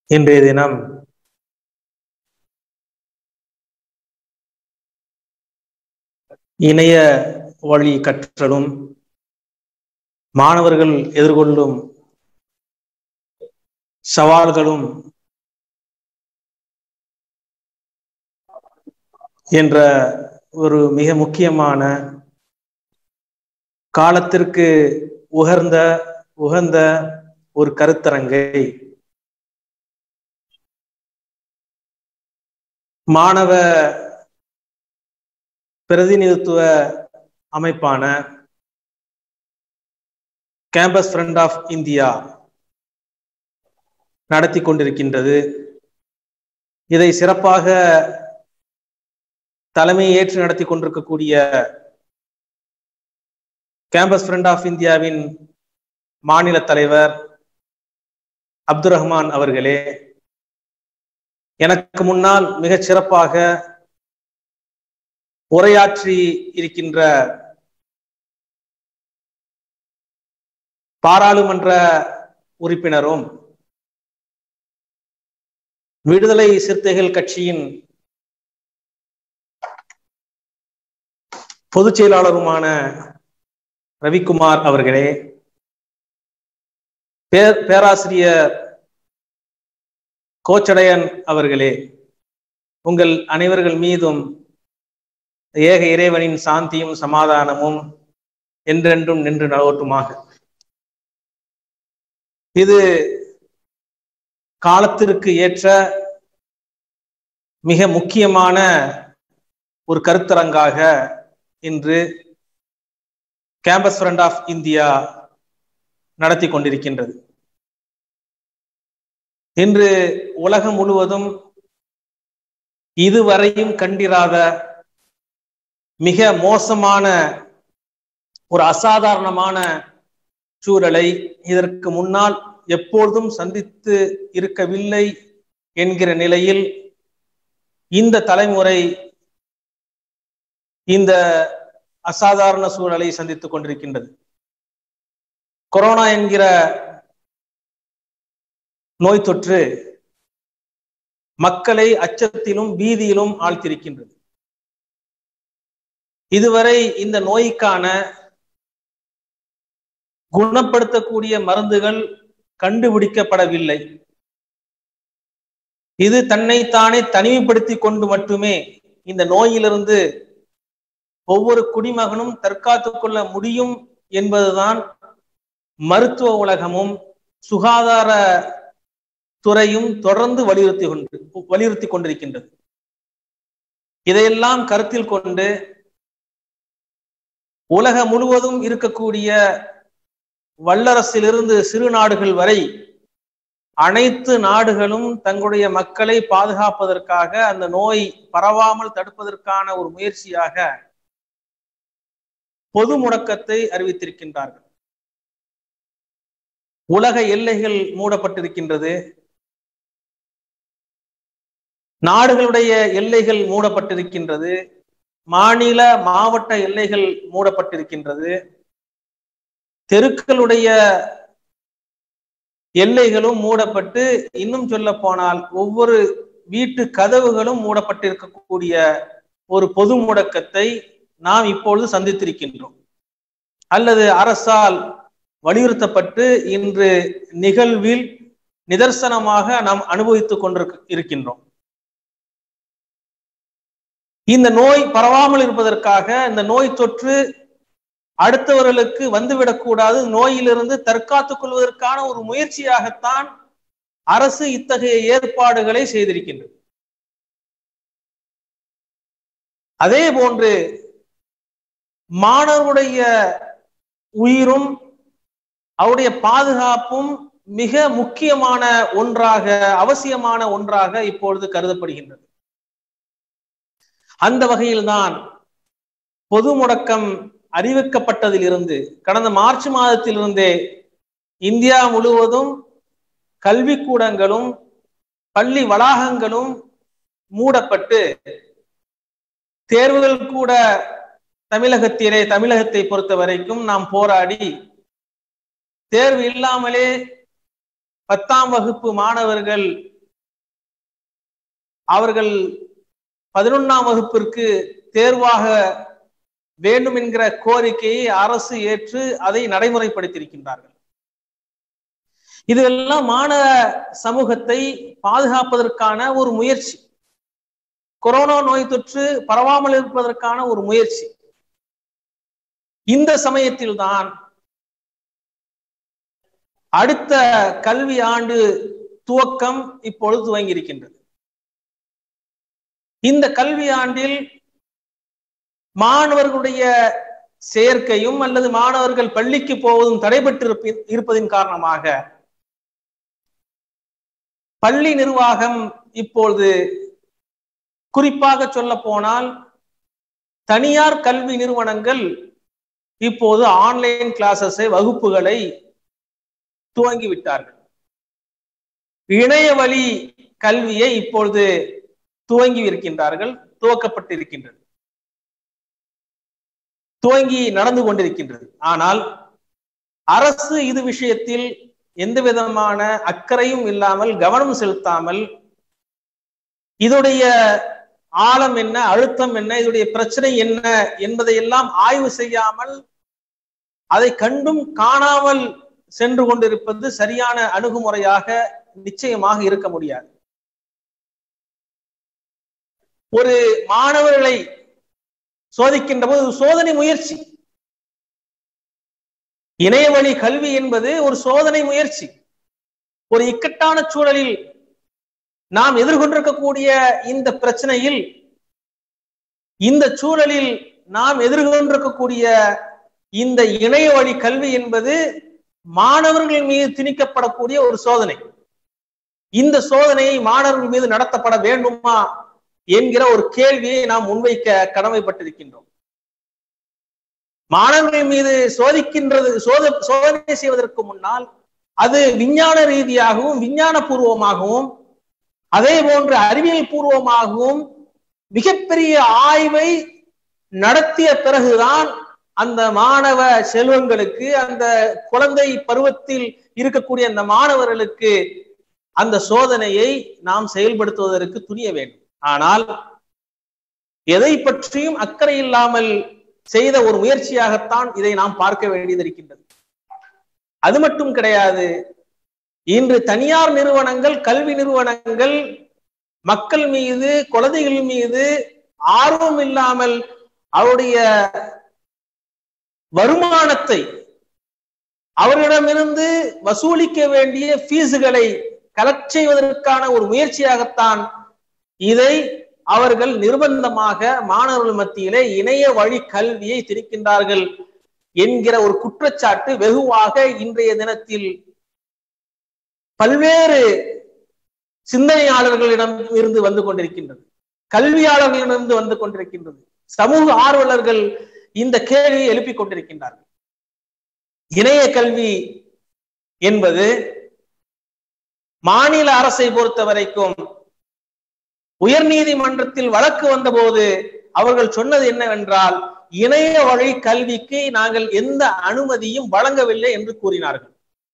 இன்றைய தினம் இணைய வழி கற்றலும் மாணவர்கள் எதிர்கொள்ளும் சவால்களும் என்ற ஒரு மிக முக்கியமான காலத்திற்கு உகர்ந்த உகந்த ஒரு கருத்தரங்கை மாணவ பிரதிநிதித்துவ அமைப்பான கேம்பஸ் ஃப்ரண்ட் ஆஃப் இந்தியா நடத்தி கொண்டிருக்கின்றது இதை சிறப்பாக தலைமை ஏற்று நடத்தி கொண்டிருக்கக்கூடிய கேம்பஸ் ஃப்ரண்ட் ஆஃப் இந்தியாவின் மாநில தலைவர் அப்துல் ரஹ்மான் அவர்களே எனக்கு முன்னால் மிகச் சிறப்பாக உரையாற்றி இருக்கின்ற பாராளுமன்ற உறுப்பினரும் விடுதலை சிறுத்தைகள் கட்சியின் பொதுச் செயலாளருமான ரவிக்குமார் அவர்களே பேர் பேராசிரியர் கோச்சடையன் அவர்களே உங்கள் அனைவர்கள் மீதும் ஏக இறைவனின் சாந்தியும் சமாதானமும் என்றென்றும் நின்று நலவட்டுமாக இது காலத்திற்கு ஏற்ற மிக முக்கியமான ஒரு கருத்தரங்காக இன்று கேம்பஸ் ஃப்ரண்ட் ஆஃப் இந்தியா நடத்தி கொண்டிருக்கின்றது இன்று உலகம் முழுவதும் இதுவரையும் கண்டிராத மிக மோசமான ஒரு அசாதாரணமான சூழலை இதற்கு முன்னால் எப்பொழுதும் சந்தித்து இருக்கவில்லை என்கிற நிலையில் இந்த தலைமுறை இந்த அசாதாரண சூழலை சந்தித்துக் கொண்டிருக்கின்றது கொரோனா என்கிற நோய் தொற்று மக்களை அச்சத்திலும் பீதியிலும் ஆழ்த்திருக்கின்றது இதுவரை இந்த நோய்க்கான குணப்படுத்தக்கூடிய மருந்துகள் கண்டுபிடிக்கப்படவில்லை இது தன்னைத்தானே தனிமைப்படுத்தி கொண்டு மட்டுமே இந்த நோயிலிருந்து ஒவ்வொரு குடிமகனும் தற்காத்துக் கொள்ள முடியும் என்பதுதான் மருத்துவ உலகமும் சுகாதார துறையும் தொடர்ந்து வலியுறுத்தி கொண்டு வலியுறுத்தி கொண்டிருக்கின்றது இதையெல்லாம் கருத்தில் கொண்டு உலகம் முழுவதும் இருக்கக்கூடிய வல்லரசிலிருந்து சிறு நாடுகள் வரை அனைத்து நாடுகளும் தங்களுடைய மக்களை பாதுகாப்பதற்காக அந்த நோய் பரவாமல் தடுப்பதற்கான ஒரு முயற்சியாக பொது முடக்கத்தை அறிவித்திருக்கின்றார்கள் உலக எல்லைகள் மூடப்பட்டிருக்கின்றது நாடுகளுடைய எல்லைகள் மூடப்பட்டிருக்கின்றது மாநில மாவட்ட எல்லைகள் மூடப்பட்டிருக்கின்றது தெருக்களுடைய எல்லைகளும் மூடப்பட்டு இன்னும் சொல்ல போனால் ஒவ்வொரு வீட்டு கதவுகளும் மூடப்பட்டிருக்கக்கூடிய ஒரு பொது முடக்கத்தை நாம் இப்பொழுது சந்தித்திருக்கின்றோம் அல்லது அரசால் வலியுறுத்தப்பட்டு இன்று நிகழ்வில் நிதர்சனமாக நாம் அனுபவித்துக் கொண்டிருக்க இருக்கின்றோம் இந்த நோய் பரவாமல் இருப்பதற்காக இந்த நோய் தொற்று அடுத்தவர்களுக்கு வந்துவிடக்கூடாது நோயிலிருந்து தற்காத்துக் கொள்வதற்கான ஒரு முயற்சியாகத்தான் அரசு இத்தகைய ஏற்பாடுகளை செய்திருக்கின்றது அதே போன்று மாணவருடைய உயிரும் அவருடைய பாதுகாப்பும் மிக முக்கியமான ஒன்றாக அவசியமான ஒன்றாக இப்பொழுது கருதப்படுகின்றது அந்த வகையில்தான் பொது முடக்கம் அறிவிக்கப்பட்டதிலிருந்து கடந்த மார்ச் மாதத்திலிருந்தே இந்தியா முழுவதும் கல்விக்கூடங்களும் பள்ளி வளாகங்களும் மூடப்பட்டு தேர்வுகள் கூட தமிழகத்திலே தமிழகத்தை பொறுத்த வரைக்கும் நாம் போராடி தேர்வு இல்லாமலே பத்தாம் வகுப்பு மாணவர்கள் அவர்கள் பதினொன்னாம் வகுப்பிற்கு தேர்வாக வேண்டும் என்கிற கோரிக்கையை அரசு ஏற்று அதை நடைமுறைப்படுத்தியிருக்கின்றார்கள் இதெல்லாம் மாணவ சமூகத்தை பாதுகாப்பதற்கான ஒரு முயற்சி கொரோனா நோய் தொற்று பரவாமல் இருப்பதற்கான ஒரு முயற்சி இந்த சமயத்தில் தான் அடுத்த கல்வி ஆண்டு துவக்கம் இப்பொழுது துவங்கி இருக்கின்றது இந்த கல்வி ஆண்டில் மாணவர்களுடைய சேர்க்கையும் அல்லது மாணவர்கள் பள்ளிக்கு போவதும் தடைபட்டு இருப்பதின் காரணமாக பள்ளி நிர்வாகம் இப்பொழுது குறிப்பாக சொல்ல போனால் தனியார் கல்வி நிறுவனங்கள் இப்போது ஆன்லைன் கிளாஸஸை வகுப்புகளை துவங்கி விட்டார்கள் இணைய வழி கல்வியை இப்பொழுது துவங்கி இருக்கின்றார்கள் துவக்கப்பட்டிருக்கின்றது துவங்கி நடந்து கொண்டிருக்கின்றது ஆனால் அரசு இது விஷயத்தில் எந்த விதமான அக்கறையும் இல்லாமல் கவனம் செலுத்தாமல் இதோடைய ஆழம் என்ன அழுத்தம் என்ன இதோடைய பிரச்சனை என்ன என்பதை எல்லாம் ஆய்வு செய்யாமல் அதை கண்டும் காணாமல் சென்று கொண்டிருப்பது சரியான அணுகுமுறையாக நிச்சயமாக இருக்க முடியாது ஒரு மாணவர்களை சோதிக்கின்ற போது சோதனை முயற்சி இணையவழி கல்வி என்பது ஒரு சோதனை முயற்சி ஒரு இக்கட்டான சூழலில் நாம் எதிர்கொண்டிருக்கக்கூடிய இந்த பிரச்சனையில் இந்த சூழலில் நாம் எதிர்கொண்டிருக்கக்கூடிய இந்த இணைய வழி கல்வி என்பது மாணவர்கள் மீது திணிக்கப்படக்கூடிய ஒரு சோதனை இந்த சோதனையை மாணவர்கள் மீது நடத்தப்பட வேண்டுமா என்கிற ஒரு கேள்வியை நாம் முன்வைக்க கடமைப்பட்டிருக்கின்றோம் மாணவர்கள் மீது சோதிக்கின்றது சோத சோதனை செய்வதற்கு முன்னால் அது விஞ்ஞான ரீதியாகவும் விஞ்ஞான பூர்வமாகவும் அதே போன்று அறிவியல் பூர்வமாகவும் மிகப்பெரிய ஆய்வை நடத்திய பிறகுதான் அந்த மாணவ செல்வங்களுக்கு அந்த குழந்தை பருவத்தில் இருக்கக்கூடிய அந்த மாணவர்களுக்கு அந்த சோதனையை நாம் செயல்படுத்துவதற்கு துணிய வேண்டும் ஆனால் எதை பற்றியும் அக்கறை இல்லாமல் செய்த ஒரு முயற்சியாகத்தான் இதை நாம் பார்க்க வேண்டியது இருக்கின்றது அது மட்டும் கிடையாது இன்று தனியார் நிறுவனங்கள் கல்வி நிறுவனங்கள் மக்கள் மீது குழந்தைகள் மீது ஆர்வம் இல்லாமல் அவருடைய வருமானத்தை அவர்களிடமிருந்து வசூலிக்க வேண்டிய ஃபீஸுகளை கலெக்ட் செய்வதற்கான ஒரு முயற்சியாகத்தான் இதை அவர்கள் நிர்பந்தமாக மாணவர்கள் மத்தியிலே இணைய வழி கல்வியை திணிக்கின்றார்கள் என்கிற ஒரு குற்றச்சாட்டு வெகுவாக இன்றைய தினத்தில் பல்வேறு சிந்தனையாளர்களிடம் இருந்து வந்து கொண்டிருக்கின்றது கல்வியாளர்களிடமிருந்து வந்து கொண்டிருக்கின்றது சமூக ஆர்வலர்கள் இந்த கேள்வியை எழுப்பிக் கொண்டிருக்கின்றார்கள் இணைய கல்வி என்பது மாநில அரசை பொறுத்த வரைக்கும் உயர் நீதிமன்றத்தில் வழக்கு வந்தபோது அவர்கள் சொன்னது என்னவென்றால் இணைய வழி கல்விக்கு நாங்கள் எந்த அனுமதியும் வழங்கவில்லை என்று கூறினார்கள்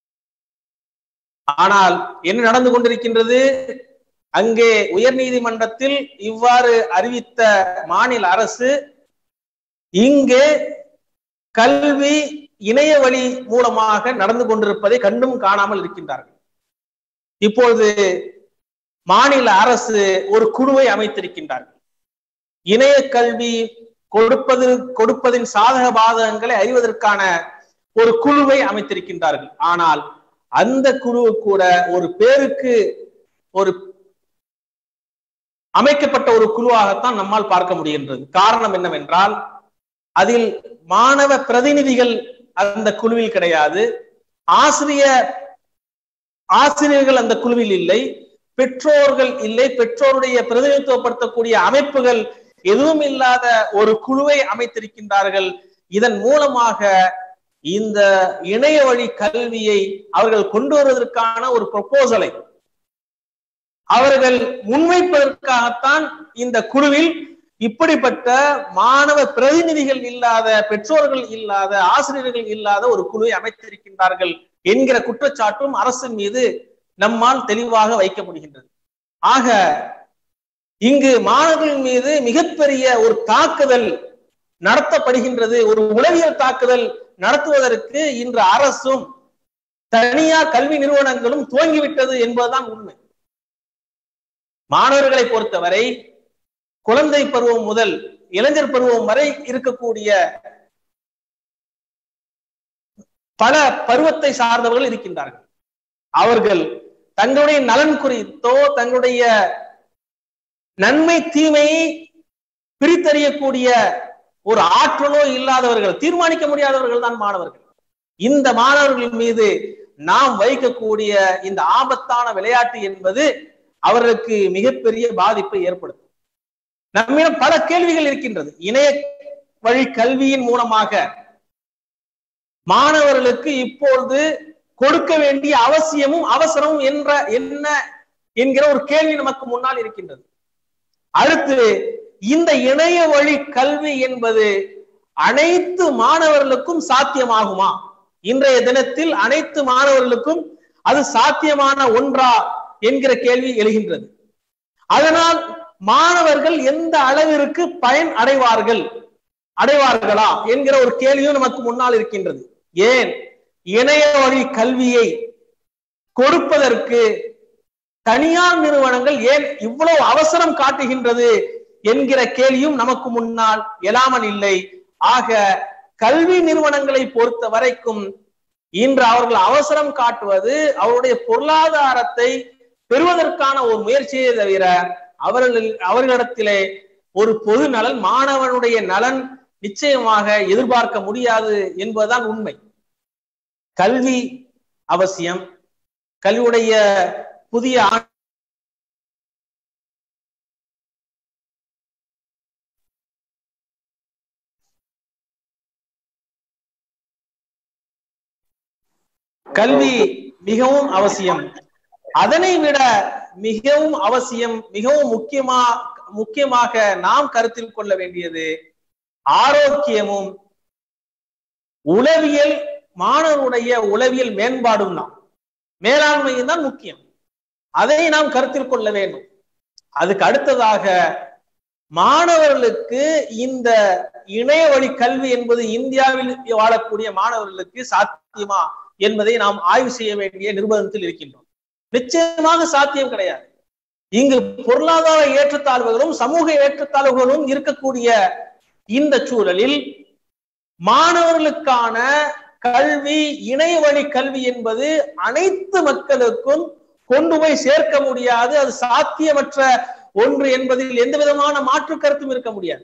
ஆனால் என்ன நடந்து கொண்டிருக்கின்றது அங்கே உயர் நீதிமன்றத்தில் இவ்வாறு அறிவித்த மாநில அரசு இங்கே கல்வி இணைய வழி மூலமாக நடந்து கொண்டிருப்பதை கண்டும் காணாமல் இருக்கின்றார்கள் இப்பொழுது மாநில அரசு ஒரு குழுவை அமைத்திருக்கின்றார்கள் இணைய கல்வி கொடுப்பது கொடுப்பதின் சாதக பாதகங்களை அறிவதற்கான ஒரு குழுவை அமைத்திருக்கின்றார்கள் ஆனால் அந்த குழு கூட ஒரு பேருக்கு ஒரு அமைக்கப்பட்ட ஒரு குழுவாகத்தான் நம்மால் பார்க்க முடிகின்றது காரணம் என்னவென்றால் அதில் மாணவ பிரதிநிதிகள் அந்த குழுவில் கிடையாது ஆசிரிய ஆசிரியர்கள் அந்த குழுவில் இல்லை பெற்றோர்கள் இல்லை பெற்றோருடைய பிரதிநிதித்துவப்படுத்தக்கூடிய அமைப்புகள் எதுவும் இல்லாத ஒரு குழுவை அமைத்திருக்கின்றார்கள் இதன் மூலமாக இந்த இணைய வழி கல்வியை அவர்கள் கொண்டு வருவதற்கான ஒரு ப்ரொபோசலை அவர்கள் முன்வைப்பதற்காகத்தான் இந்த குழுவில் இப்படிப்பட்ட மாணவ பிரதிநிதிகள் இல்லாத பெற்றோர்கள் இல்லாத ஆசிரியர்கள் இல்லாத ஒரு குழுவை அமைத்திருக்கின்றார்கள் என்கிற குற்றச்சாட்டும் அரசின் மீது நம்மால் தெளிவாக வைக்க முடிகின்றது ஆக இங்கு மாணவர்கள் மீது மிகப்பெரிய ஒரு தாக்குதல் நடத்தப்படுகின்றது ஒரு உளவியல் தாக்குதல் நடத்துவதற்கு இன்று அரசும் தனியார் கல்வி நிறுவனங்களும் துவங்கிவிட்டது என்பதுதான் உண்மை மாணவர்களை பொறுத்தவரை குழந்தை பருவம் முதல் இளைஞர் பருவம் வரை இருக்கக்கூடிய பல பருவத்தை சார்ந்தவர்கள் இருக்கின்றார்கள் அவர்கள் தங்களுடைய நலன் குறித்தோ தங்களுடைய நன்மை தீமையை பிரித்தறியக்கூடிய ஒரு ஆற்றலோ இல்லாதவர்கள் தீர்மானிக்க முடியாதவர்கள் தான் மாணவர்கள் இந்த மாணவர்கள் மீது நாம் வைக்கக்கூடிய இந்த ஆபத்தான விளையாட்டு என்பது அவர்களுக்கு மிகப்பெரிய பாதிப்பை ஏற்படுத்தும் நம்மிடம் பல கேள்விகள் இருக்கின்றது இணைய வழி கல்வியின் மூலமாக மாணவர்களுக்கு இப்பொழுது கொடுக்க வேண்டிய அவசியமும் அவசரமும் என்ற என்ன என்கிற ஒரு கேள்வி நமக்கு முன்னால் இருக்கின்றது அடுத்து இந்த இணைய வழி கல்வி என்பது அனைத்து மாணவர்களுக்கும் சாத்தியமாகுமா இன்றைய தினத்தில் அனைத்து மாணவர்களுக்கும் அது சாத்தியமான ஒன்றா என்கிற கேள்வி எழுகின்றது அதனால் மாணவர்கள் எந்த அளவிற்கு பயன் அடைவார்கள் அடைவார்களா என்கிற ஒரு கேள்வியும் நமக்கு முன்னால் இருக்கின்றது ஏன் இணைய வழி கல்வியை கொடுப்பதற்கு தனியார் நிறுவனங்கள் ஏன் இவ்வளவு அவசரம் காட்டுகின்றது என்கிற கேள்வியும் நமக்கு முன்னால் எழாமல் இல்லை ஆக கல்வி நிறுவனங்களை பொறுத்த வரைக்கும் இன்று அவர்கள் அவசரம் காட்டுவது அவருடைய பொருளாதாரத்தை பெறுவதற்கான ஒரு முயற்சியை தவிர அவர்கள் அவர்களிடத்திலே ஒரு பொது நலன் மாணவனுடைய நலன் நிச்சயமாக எதிர்பார்க்க முடியாது என்பதுதான் உண்மை கல்வி அவசியம் கல்வியுடைய புதிய கல்வி மிகவும் அவசியம் அதனை விட மிகவும் அவசியம் மிகவும் முக்கியமா முக்கியமாக நாம் கருத்தில் கொள்ள வேண்டியது ஆரோக்கியமும் உளவியல் மாணவனுடைய உளவியல் மேம்பாடும் தான் மேலாண்மையும் தான் முக்கியம் அதை நாம் கருத்தில் கொள்ள வேண்டும் அதுக்கு அடுத்ததாக மாணவர்களுக்கு இந்த இணைய வழி கல்வி என்பது இந்தியாவில் வாழக்கூடிய மாணவர்களுக்கு சாத்தியமா என்பதை நாம் ஆய்வு செய்ய வேண்டிய நிர்பந்தத்தில் இருக்கின்றோம் நிச்சயமாக சாத்தியம் கிடையாது இங்கு பொருளாதார ஏற்றத்தாழ்வுகளும் சமூக ஏற்றத்தாழ்வுகளும் இருக்கக்கூடிய இந்த சூழலில் மாணவர்களுக்கான கல்வி இணைய வழி கல்வி என்பது அனைத்து மக்களுக்கும் கொண்டு போய் சேர்க்க முடியாது அது சாத்தியமற்ற ஒன்று என்பதில் எந்த விதமான மாற்று கருத்தும் இருக்க முடியாது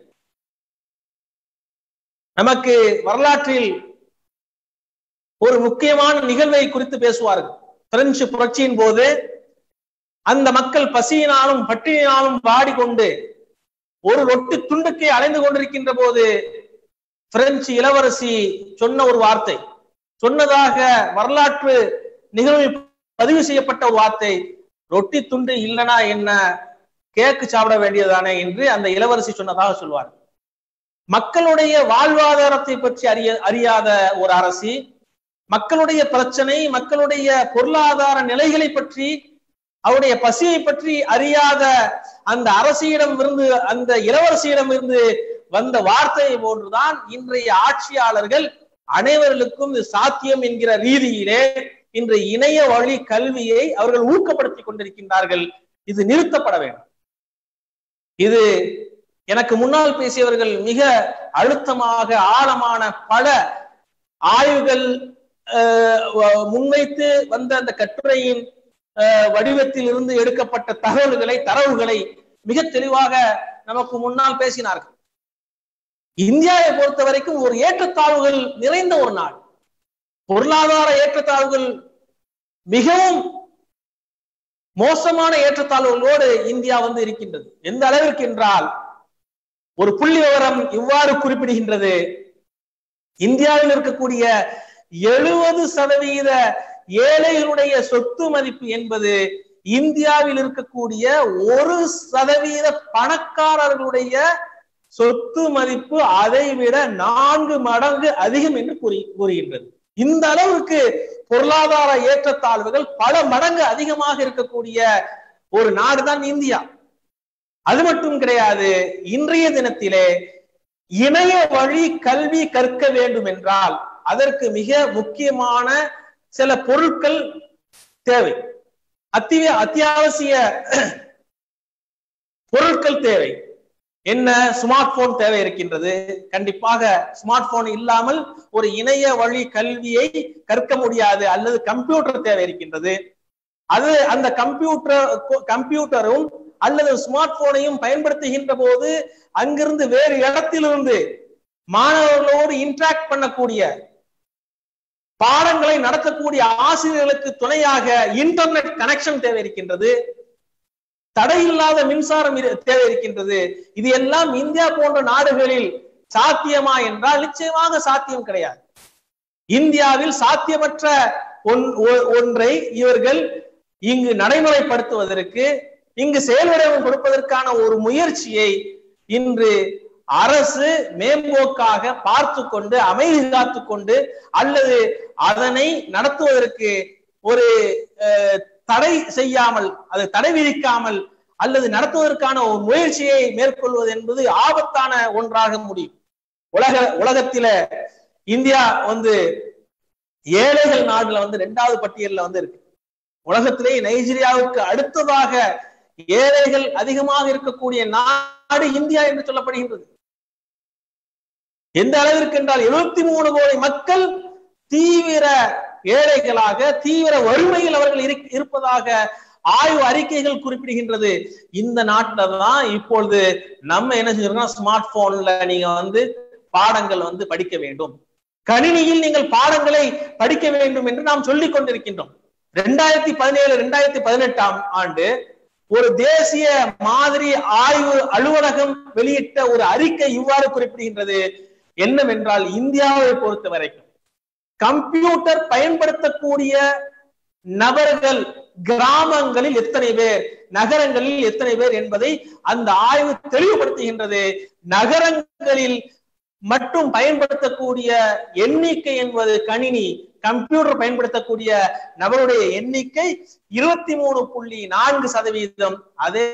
நமக்கு வரலாற்றில் ஒரு முக்கியமான நிகழ்வை குறித்து பிறஞ்சு பிரெஞ்சு புரட்சியின் போது அந்த மக்கள் பசியினாலும் பட்டினியினாலும் வாடிக்கொண்டு ஒரு ரொட்டி துண்டுக்கை அலைந்து கொண்டிருக்கின்ற போது பிரெஞ்சு இளவரசி சொன்ன ஒரு வார்த்தை சொன்னதாக வரலாற்று நிகழ்வில் பதிவு செய்யப்பட்ட ஒரு வார்த்தை ரொட்டி துண்டு இல்லனா என்ன கேக்கு சாப்பிட வேண்டியதானே என்று அந்த இளவரசி சொன்னதாக சொல்வார் மக்களுடைய வாழ்வாதாரத்தை பற்றி அறிய அறியாத ஒரு அரசி மக்களுடைய பிரச்சனை மக்களுடைய பொருளாதார நிலைகளை பற்றி அவருடைய பசியை பற்றி அறியாத அந்த அரசியிடம் இருந்து அந்த இளவரசியிடம் இருந்து வந்த வார்த்தையை போன்றுதான் இன்றைய ஆட்சியாளர்கள் அனைவர்களுக்கும் இது சாத்தியம் என்கிற ரீதியிலே இன்று இணைய வழி கல்வியை அவர்கள் ஊக்கப்படுத்திக் கொண்டிருக்கின்றார்கள் இது நிறுத்தப்பட வேண்டும் இது எனக்கு முன்னால் பேசியவர்கள் மிக அழுத்தமாக ஆழமான பல ஆய்வுகள் முன்வைத்து வந்த அந்த கட்டுரையின் வடிவத்தில் இருந்து எடுக்கப்பட்ட தகவல்களை தரவுகளை மிக தெளிவாக நமக்கு முன்னால் பேசினார்கள் இந்தியாவை பொறுத்த வரைக்கும் ஒரு ஏற்றத்தாழ்வுகள் நிறைந்த ஒரு நாடு பொருளாதார ஏற்றத்தாழ்வுகள் மிகவும் மோசமான ஏற்றத்தாழ்வுகளோடு இந்தியா வந்து இருக்கின்றது எந்த அளவிற்கு என்றால் ஒரு புள்ளி விவரம் இவ்வாறு குறிப்பிடுகின்றது இந்தியாவில் இருக்கக்கூடிய எழுபது சதவீத ஏழைகளுடைய சொத்து மதிப்பு என்பது இந்தியாவில் இருக்கக்கூடிய ஒரு சதவீத பணக்காரர்களுடைய சொத்து மதிப்பு அதை விட நான்கு மடங்கு அதிகம் என்று கூறி கூறுகின்றது இந்த அளவுக்கு பொருளாதார ஏற்றத்தாழ்வுகள் பல மடங்கு அதிகமாக இருக்கக்கூடிய ஒரு நாடுதான் இந்தியா அது மட்டும் கிடையாது இன்றைய தினத்திலே இணைய வழி கல்வி கற்க வேண்டும் என்றால் அதற்கு மிக முக்கியமான சில பொருட்கள் தேவை அத்திய அத்தியாவசிய பொருட்கள் தேவை என்ன ஸ்மார்ட் போன் தேவை இருக்கின்றது கண்டிப்பாக ஸ்மார்ட் போன் இல்லாமல் ஒரு இணைய வழி கல்வியை கற்க முடியாது அல்லது கம்ப்யூட்டர் தேவை இருக்கின்றது அது அந்த கம்ப்யூட்டர் கம்ப்யூட்டரும் அல்லது ஸ்மார்ட் போனையும் பயன்படுத்துகின்ற போது அங்கிருந்து வேறு இடத்திலிருந்து மாணவர்களோடு இன்டராக்ட் பண்ணக்கூடிய பாடங்களை நடத்தக்கூடிய ஆசிரியர்களுக்கு துணையாக இன்டர்நெட் கனெக்ஷன் தேவை இருக்கின்றது தடையில்லாத மின்சாரம் தேவை இருக்கின்றது இது எல்லாம் இந்தியா போன்ற நாடுகளில் சாத்தியமா என்றால் நிச்சயமாக சாத்தியம் கிடையாது இந்தியாவில் சாத்தியமற்ற ஒன்றை இவர்கள் இங்கு நடைமுறைப்படுத்துவதற்கு இங்கு செயல்வடிவம் கொடுப்பதற்கான ஒரு முயற்சியை இன்று அரசு மேம்போக்காக பார்த்து கொண்டு அமைதி காத்து கொண்டு அல்லது அதனை நடத்துவதற்கு ஒரு தடை செய்யாமல் அது தடை விதிக்காமல் அல்லது நடத்துவதற்கான ஒரு முயற்சியை மேற்கொள்வது என்பது ஆபத்தான ஒன்றாக முடியும் உலக உலகத்தில இந்தியா வந்து ஏழைகள் நாடுல வந்து இரண்டாவது பட்டியல்ல வந்து இருக்கு உலகத்திலே நைஜீரியாவுக்கு அடுத்ததாக ஏழைகள் அதிகமாக இருக்கக்கூடிய நாடு இந்தியா என்று சொல்லப்படுகின்றது எந்த அளவிற்கு என்றால் எழுபத்தி மூணு கோடி மக்கள் தீவிர ஏழைகளாக தீவிர வறுமையில் அவர்கள் இருப்பதாக ஆய்வு அறிக்கைகள் குறிப்பிடுகின்றது இந்த நாட்டில தான் இப்பொழுது நம்ம என்ன செஞ்சிருக்கோம் ஸ்மார்ட் போன்ல நீங்க வந்து பாடங்கள் வந்து படிக்க வேண்டும் கணினியில் நீங்கள் பாடங்களை படிக்க வேண்டும் என்று நாம் சொல்லிக் கொண்டிருக்கின்றோம் ரெண்டாயிரத்தி பதினேழு ரெண்டாயிரத்தி பதினெட்டாம் ஆண்டு ஒரு தேசிய மாதிரி ஆய்வு அலுவலகம் வெளியிட்ட ஒரு அறிக்கை இவ்வாறு குறிப்பிடுகின்றது என்னவென்றால் இந்தியாவை பொறுத்த வரைக்கும் கம்ப்யூட்டர் பயன்படுத்தக்கூடிய நபர்கள் கிராமங்களில் எத்தனை பேர் நகரங்களில் எத்தனை பேர் என்பதை அந்த ஆய்வு தெளிவுபடுத்துகின்றது நகரங்களில் மட்டும் பயன்படுத்தக்கூடிய எண்ணிக்கை என்பது கணினி கம்ப்யூட்டர் பயன்படுத்தக்கூடிய நபருடைய எண்ணிக்கை இருபத்தி மூணு புள்ளி நான்கு சதவீதம் அதே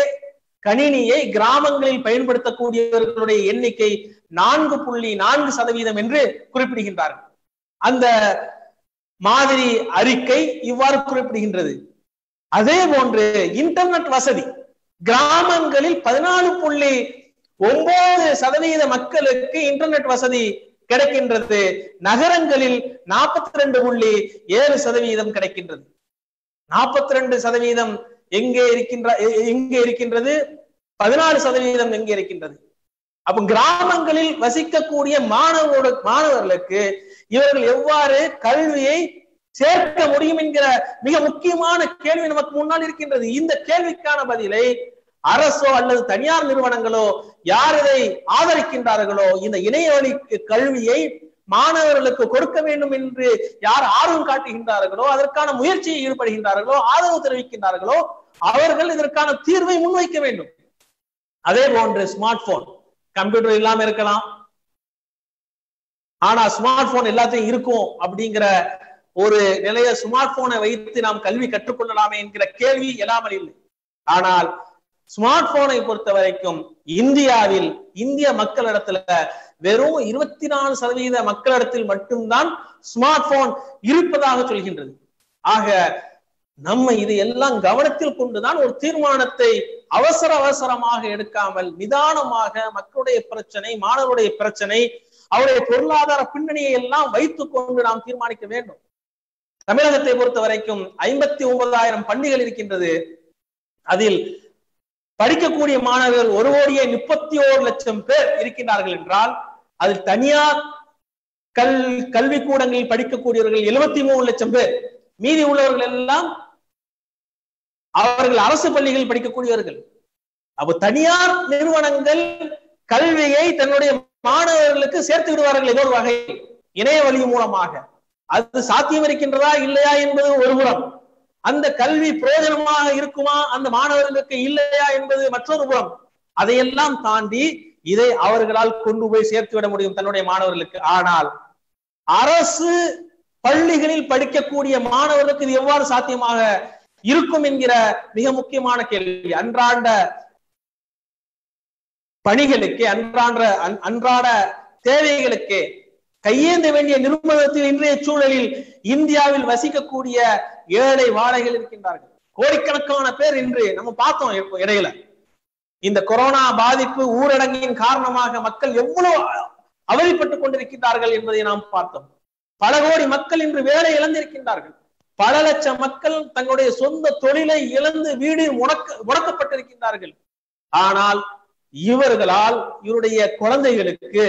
கணினியை கிராமங்களில் பயன்படுத்தக்கூடியவர்களுடைய எண்ணிக்கை நான்கு புள்ளி நான்கு சதவீதம் என்று குறிப்பிடுகின்றார்கள் அந்த மாதிரி அறிக்கை இவ்வாறு குறிப்பிடுகின்றது அதே போன்று இன்டர்நெட் வசதி கிராமங்களில் பதினாலு புள்ளி ஒன்பது சதவீத மக்களுக்கு இன்டர்நெட் வசதி கிடைக்கின்றது நகரங்களில் நாற்பத்தி ரெண்டு புள்ளி ஏழு சதவீதம் கிடைக்கின்றது நாற்பத்தி ரெண்டு சதவீதம் எங்கே இருக்கின்ற எங்கே இருக்கின்றது பதினாலு சதவீதம் எங்கே இருக்கின்றது அப்ப கிராமங்களில் வசிக்கக்கூடிய மாணவரோட மாணவர்களுக்கு இவர்கள் எவ்வாறு கல்வியை சேர்க்க முடியும் என்கிற மிக முக்கியமான கேள்வி நமக்கு முன்னால் இருக்கின்றது இந்த கேள்விக்கான பதிலை அரசோ அல்லது தனியார் நிறுவனங்களோ யார் இதை ஆதரிக்கின்றார்களோ இந்த இணைய வழி கல்வியை மாணவர்களுக்கு கொடுக்க வேண்டும் என்று யார் ஆர்வம் காட்டுகின்றார்களோ அதற்கான முயற்சியில் ஈடுபடுகின்றார்களோ ஆதரவு தெரிவிக்கின்றார்களோ அவர்கள் இதற்கான தீர்வை முன்வைக்க வேண்டும் அதே போன்று ஸ்மார்ட் போன் கம்ப்யூட்டர் இல்லாம இருக்கலாம் ஆனா ஸ்மார்ட் போன் எல்லாத்தையும் இருக்கும் அப்படிங்கிற ஒரு நிலைய ஸ்மார்ட் போனை வைத்து நாம் கல்வி கற்றுக்கொள்ளலாமே என்கிற கேள்வி எழாமல் இல்லை ஆனால் ஸ்மார்ட் போனை பொறுத்த வரைக்கும் இந்தியாவில் இந்திய மக்களிடத்துல வெறும் இருபத்தி நாலு சதவீத மக்களிடத்தில் மட்டும்தான் ஸ்மார்ட் போன் இருப்பதாக சொல்கின்றது ஆக நம்ம இது எல்லாம் கவனத்தில் கொண்டுதான் ஒரு தீர்மானத்தை அவசர அவசரமாக எடுக்காமல் நிதானமாக மக்களுடைய பிரச்சனை மாணவருடைய பிரச்சனை அவருடைய பொருளாதார பின்னணியை எல்லாம் வைத்துக் கொண்டு நாம் தீர்மானிக்க வேண்டும் தமிழகத்தை பொறுத்த வரைக்கும் ஐம்பத்தி ஒன்பதாயிரம் பள்ளிகள் இருக்கின்றது அதில் படிக்கக்கூடிய மாணவர்கள் ஒரு கோடியே முப்பத்தி ஓரு லட்சம் பேர் இருக்கின்றார்கள் என்றால் அதில் தனியார் கல் கல்விக்கூடங்களில் படிக்கக்கூடியவர்கள் எழுபத்தி மூணு லட்சம் பேர் மீதி உள்ளவர்கள் எல்லாம் அவர்கள் அரசு பள்ளிகளில் படிக்கக்கூடியவர்கள் அப்போ தனியார் நிறுவனங்கள் கல்வியை தன்னுடைய மாணவர்களுக்கு சேர்த்து விடுவார்கள் ஏதோ ஒரு வகையில் இணைய வழி மூலமாக அது சாத்தியம் இருக்கின்றதா இல்லையா என்பது ஒருபுறம் அந்த கல்வி பிரயோஜனமாக இருக்குமா அந்த மாணவர்களுக்கு இல்லையா என்பது மற்றொரு புறம் அதையெல்லாம் தாண்டி இதை அவர்களால் கொண்டு போய் சேர்த்து விட முடியும் தன்னுடைய மாணவர்களுக்கு ஆனால் அரசு பள்ளிகளில் படிக்கக்கூடிய மாணவர்களுக்கு இது எவ்வாறு சாத்தியமாக இருக்கும் என்கிற மிக முக்கியமான கேள்வி அன்றாண்ட பணிகளுக்கு அன்றாட அன்றாட தேவைகளுக்கு கையேந்த வேண்டிய நிர்பந்தத்தில் இன்றைய சூழலில் இந்தியாவில் வசிக்கக்கூடிய ஏழை வாழைகள் இருக்கின்றார்கள் கோடிக்கணக்கான பேர் இன்று நம்ம பார்த்தோம் இடையில இந்த கொரோனா பாதிப்பு ஊரடங்கின் காரணமாக மக்கள் எவ்வளவு அவதிப்பட்டுக் கொண்டிருக்கின்றார்கள் என்பதை நாம் பார்த்தோம் பல கோடி மக்கள் இன்று வேலை இழந்திருக்கின்றார்கள் பல லட்சம் மக்கள் தங்களுடைய சொந்த தொழிலை இழந்து வீடு முடக்க முடக்கப்பட்டிருக்கின்றார்கள் ஆனால் இவர்களால் இவருடைய குழந்தைகளுக்கு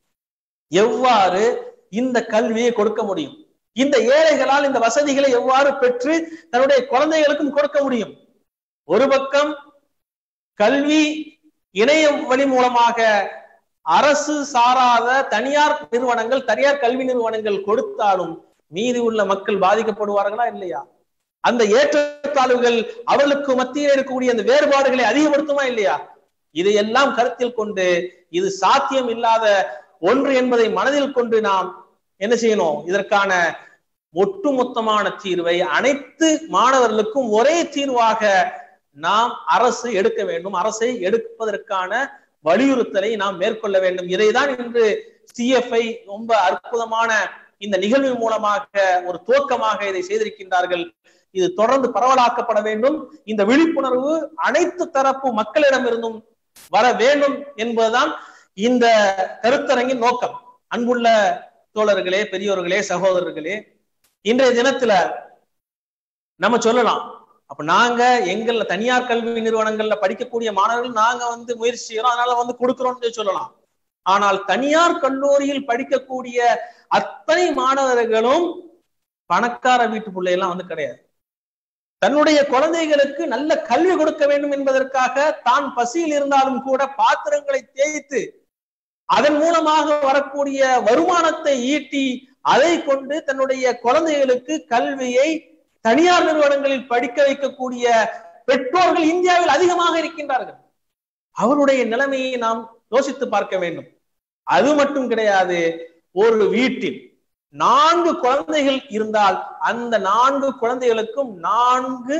எவ்வாறு இந்த கல்வியை கொடுக்க முடியும் இந்த ஏழைகளால் இந்த வசதிகளை எவ்வாறு பெற்று தன்னுடைய குழந்தைகளுக்கும் கொடுக்க முடியும் ஒரு பக்கம் கல்வி இணையம் வழி மூலமாக அரசு சாராத தனியார் நிறுவனங்கள் தனியார் கல்வி நிறுவனங்கள் கொடுத்தாலும் மீதி உள்ள மக்கள் பாதிக்கப்படுவார்களா இல்லையா அந்த ஏற்றத்தாழ்வுகள் அவர்களுக்கு மத்தியில் இருக்கக்கூடிய அந்த வேறுபாடுகளை அதிகப்படுத்துமா இல்லையா இதையெல்லாம் கருத்தில் கொண்டு இது சாத்தியம் இல்லாத ஒன்று என்பதை மனதில் கொண்டு நாம் என்ன செய்யணும் இதற்கான ஒட்டுமொத்தமான தீர்வை அனைத்து மாணவர்களுக்கும் ஒரே தீர்வாக நாம் அரசு எடுக்க வேண்டும் அரசை எடுப்பதற்கான வலியுறுத்தலை நாம் மேற்கொள்ள வேண்டும் இதைதான் இன்று சிஎஃப்ஐ ரொம்ப அற்புதமான இந்த நிகழ்வு மூலமாக ஒரு துவக்கமாக இதை செய்திருக்கின்றார்கள் இது தொடர்ந்து பரவலாக்கப்பட வேண்டும் இந்த விழிப்புணர்வு அனைத்து தரப்பு மக்களிடமிருந்தும் வர வேண்டும் என்பதுதான் இந்த கருத்தரங்கின் நோக்கம் அன்புள்ள தோழர்களே பெரியோர்களே சகோதரர்களே இன்றைய தினத்துல நம்ம சொல்லலாம் அப்ப நாங்க எங்கள்ல தனியார் கல்வி நிறுவனங்கள்ல படிக்கக்கூடிய மாணவர்கள் நாங்க வந்து முயற்சி செய்யறோம் அதனால வந்து கொடுக்கிறோம்னு சொல்லலாம் ஆனால் தனியார் கல்லூரியில் படிக்கக்கூடிய அத்தனை மாணவர்களும் பணக்கார வீட்டு பிள்ளையெல்லாம் வந்து கிடையாது தன்னுடைய குழந்தைகளுக்கு நல்ல கல்வி கொடுக்க வேண்டும் என்பதற்காக தான் பசியில் இருந்தாலும் கூட பாத்திரங்களை தேய்த்து அதன் மூலமாக வரக்கூடிய வருமானத்தை ஈட்டி அதை கொண்டு தன்னுடைய குழந்தைகளுக்கு கல்வியை தனியார் நிறுவனங்களில் படிக்க வைக்கக்கூடிய பெற்றோர்கள் இந்தியாவில் அதிகமாக இருக்கின்றார்கள் அவருடைய நிலைமையை நாம் யோசித்து பார்க்க வேண்டும் அது மட்டும் கிடையாது ஒரு வீட்டில் நான்கு குழந்தைகள் இருந்தால் அந்த நான்கு குழந்தைகளுக்கும் நான்கு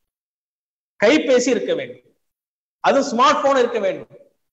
கைபேசி இருக்க வேண்டும் அது ஸ்மார்ட் போன் இருக்க வேண்டும்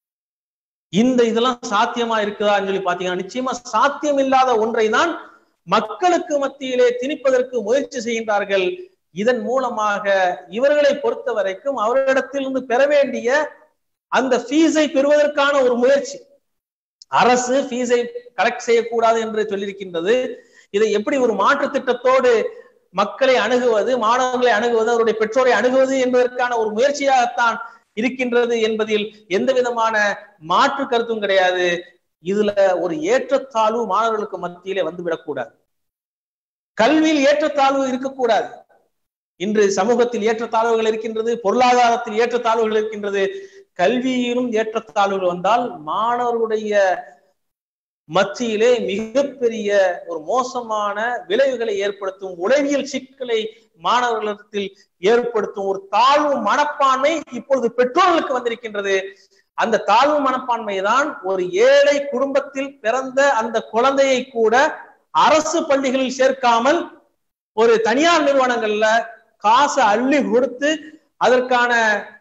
இந்த இதெல்லாம் சாத்தியமா இருக்குதான்னு சொல்லி பாத்தீங்கன்னா நிச்சயமா சாத்தியம் இல்லாத ஒன்றை தான் மக்களுக்கு மத்தியிலே திணிப்பதற்கு முயற்சி செய்கின்றார்கள் இதன் மூலமாக இவர்களை பொறுத்த வரைக்கும் அவர்களிடத்திலிருந்து பெற வேண்டிய அந்த ஃபீஸை பெறுவதற்கான ஒரு முயற்சி அரசு ஃபீஸை கலெக்ட் செய்யக்கூடாது என்று சொல்லியிருக்கின்றது இதை எப்படி ஒரு மாற்று திட்டத்தோடு மக்களை அணுகுவது மாணவர்களை அணுகுவது அவருடைய பெற்றோரை அணுகுவது என்பதற்கான ஒரு முயற்சியாகத்தான் இருக்கின்றது என்பதில் எந்த விதமான மாற்று கருத்தும் கிடையாது இதுல ஒரு ஏற்றத்தாழ்வு மாணவர்களுக்கு மத்தியிலே வந்துவிடக்கூடாது கல்வியில் ஏற்றத்தாழ்வு இருக்கக்கூடாது இன்று சமூகத்தில் ஏற்றத்தாழ்வுகள் இருக்கின்றது பொருளாதாரத்தில் ஏற்றத்தாழ்வுகள் இருக்கின்றது கல்வியிலும் ஏற்றத்தாழ்வுகள் வந்தால் மாணவர்களுடைய மத்தியிலே மிகப்பெரிய ஒரு மோசமான விளைவுகளை ஏற்படுத்தும் உளவியல் சிக்கலை மாணவர்களிடத்தில் ஏற்படுத்தும் ஒரு தாழ்வு மனப்பான்மை இப்பொழுது பெற்றோர்களுக்கு வந்திருக்கின்றது அந்த தாழ்வு மனப்பான்மை தான் ஒரு ஏழை குடும்பத்தில் பிறந்த அந்த குழந்தையை கூட அரசு பள்ளிகளில் சேர்க்காமல் ஒரு தனியார் நிறுவனங்கள்ல காசை அள்ளி கொடுத்து அதற்கான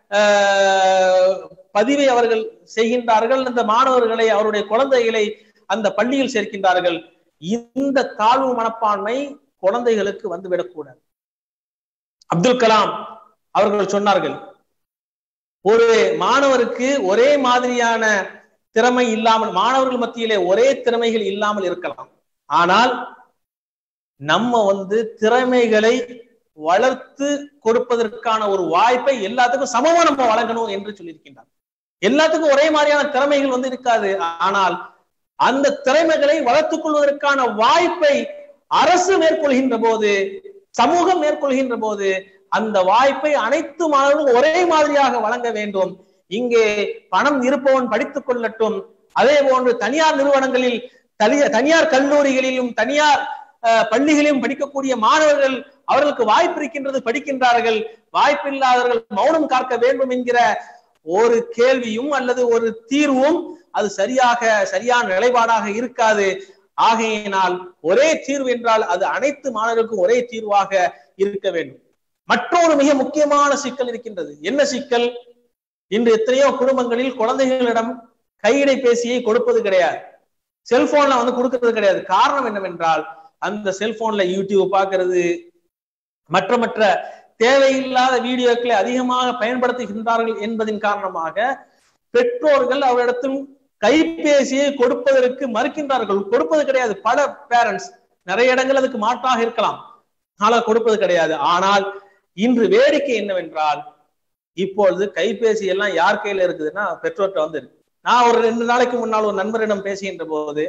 பதிவை அவர்கள் செய்கின்றார்கள் அந்த மாணவர்களை அவருடைய குழந்தைகளை அந்த பள்ளியில் சேர்க்கின்றார்கள் இந்த தாழ்வு மனப்பான்மை குழந்தைகளுக்கு வந்துவிடக்கூடாது அப்துல் கலாம் அவர்கள் சொன்னார்கள் ஒரு மாணவருக்கு ஒரே மாதிரியான திறமை இல்லாமல் மாணவர்கள் மத்தியிலே ஒரே திறமைகள் இல்லாமல் இருக்கலாம் ஆனால் நம்ம வந்து திறமைகளை வளர்த்து கொடுப்பதற்கான ஒரு வாய்ப்பை எல்லாத்துக்கும் சமமா நம்ம வழங்கணும் என்று சொல்லியிருக்கின்றார் எல்லாத்துக்கும் ஒரே மாதிரியான திறமைகள் வந்து இருக்காது ஆனால் அந்த திறமைகளை வளர்த்துக் கொள்வதற்கான வாய்ப்பை அரசு மேற்கொள்கின்ற போது சமூகம் மேற்கொள்கின்ற போது அந்த வாய்ப்பை அனைத்து மாணவர்களும் ஒரே மாதிரியாக வழங்க வேண்டும் இங்கே பணம் இருப்பவன் படித்துக் கொள்ளட்டும் அதே போன்று தனியார் நிறுவனங்களில் தனியார் கல்லூரிகளிலும் தனியார் பள்ளிகளிலும் படிக்கக்கூடிய மாணவர்கள் அவர்களுக்கு வாய்ப்பு இருக்கின்றது படிக்கின்றார்கள் வாய்ப்பில்லாதவர்கள் மௌனம் காக்க வேண்டும் என்கிற ஒரு கேள்வியும் அல்லது ஒரு தீர்வும் அது சரியாக சரியான நிலைப்பாடாக இருக்காது ஆகையினால் ஒரே தீர்வு என்றால் அது அனைத்து மாணவர்களுக்கும் ஒரே தீர்வாக இருக்க வேண்டும் மற்றொரு மிக முக்கியமான சிக்கல் இருக்கின்றது என்ன சிக்கல் இன்று எத்தனையோ குடும்பங்களில் குழந்தைகளிடம் கையிடை பேசியை கொடுப்பது கிடையாது செல்போன்ல வந்து கொடுக்கிறது கிடையாது காரணம் என்னவென்றால் அந்த செல்போன்ல யூடியூப் பார்க்கிறது மற்ற மற்ற தேவையில்லாத வீடியோக்களை அதிகமாக பயன்படுத்துகின்றார்கள் என்பதின் காரணமாக பெற்றோர்கள் அவரிடத்தில் கைபேசியை கொடுப்பதற்கு மறுக்கின்றார்கள் கொடுப்பது கிடையாது பல பேரண்ட்ஸ் நிறைய இடங்கள் அதுக்கு மாற்றாக இருக்கலாம் ஆனால் கொடுப்பது கிடையாது ஆனால் இன்று வேடிக்கை என்னவென்றால் இப்பொழுது கைபேசி எல்லாம் யார் கையில இருக்குதுன்னா பெற்றோர்கிட்ட வந்து இருக்கு நான் ஒரு ரெண்டு நாளைக்கு முன்னால் ஒரு நண்பரிடம் பேசுகின்ற போது